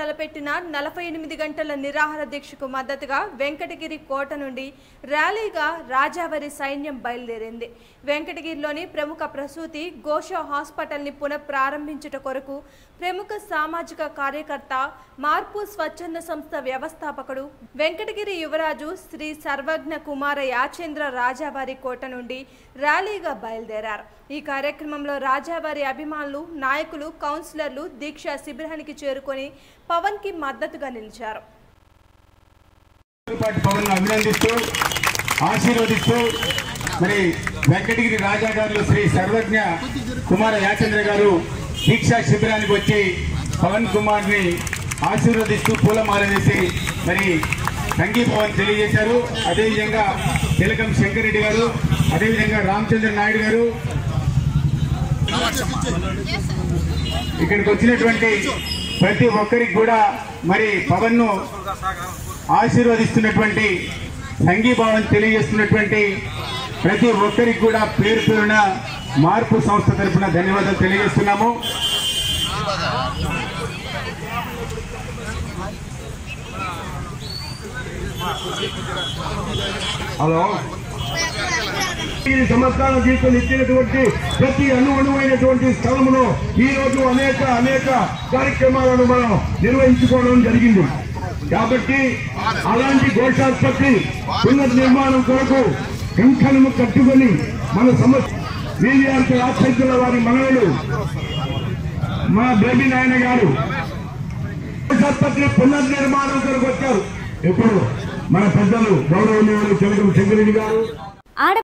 తలపెట్టిన నలభై ఎనిమిది గంటల నిరాహార దీక్షకు మద్దతుగా వెంకటగిరి కోట నుండి ర్యాలీగా రాజావరి సైన్యం బయలుదేరింది వెంకటగిరిలోని ప్రముఖ ప్రసూతి ఘోష హాస్పిటల్ని పునఃప్రారంభించుట కొరకు ప్రముఖ సామాజిక కార్యకర్త మార్పు స్వచ్ఛంద సంస్థ వ్యవస్థాపకుడు వెంకటగిరి యువరాజు శ్రీ సర్వజ్ఞ కుమార యాచేంద్ర రాజావారి కోట నుండి ర్యాలీగా బయలుదేరారు ఈ కార్యక్రమంలో రాజావారి అభిమానులు నాయకులు కౌన్సిలర్లు దీక్ష శిబిరానికి చేరుకొని పవన్ కి మద్దతుగా నిలిచారు పాటి పవన్ అభినందిస్తూ ఆశీర్వదిస్తూ మరి వెంకటగిరి రాజా గారు శ్రీ సర్వజ్ఞ కుమార యాచంద్ర గారు దీక్షా శిబిరానికి వచ్చి పవన్ కుమార్ ని ఆశీర్వదిస్తూ పూలమాల వేసి మరి సంఘీభావం తెలియజేశారు అదేవిధంగా తిలకం శంకరెడ్డి గారు అదేవిధంగా రామచంద్ర నాయుడు గారు ఇక్కడికి వచ్చినటువంటి ప్రతి ఒక్కరికి కూడా మరి పవన్ ను ఆశీర్వదిస్తున్నటువంటి సంఘీభావం తెలియజేస్తున్నటువంటి ప్రతి ఒక్కరికి కూడా పేరు పేరున మార్పు సంస్థ తరపున ధన్యవాదాలు తెలియజేస్తున్నాము హలో ఈ సంవత్సరాల జీవితం ఇచ్చినటువంటి ప్రతి అణు అణువైనటువంటి స్థలములో ఈ రోజు అనేక అనేక కార్యక్రమాలను మనం నిర్వహించుకోవడం జరిగింది కాబట్టి అలాంటి ఘోషాస్పత్రి పునర్నిర్మాణం కొరకు కంకణము కట్టుకొని మన సమస్య వీఆర్పీ ఆధ్యక్షుల వారి మనవలు మా బేబీ నాయన గారు ఆసుపత్రి పునర్నిర్మాణం కొరకు వచ్చారు ఇప్పుడు మన పెద్దలు గౌరవనీయులు చెలకం శంకరెడ్డి గారు ఆడ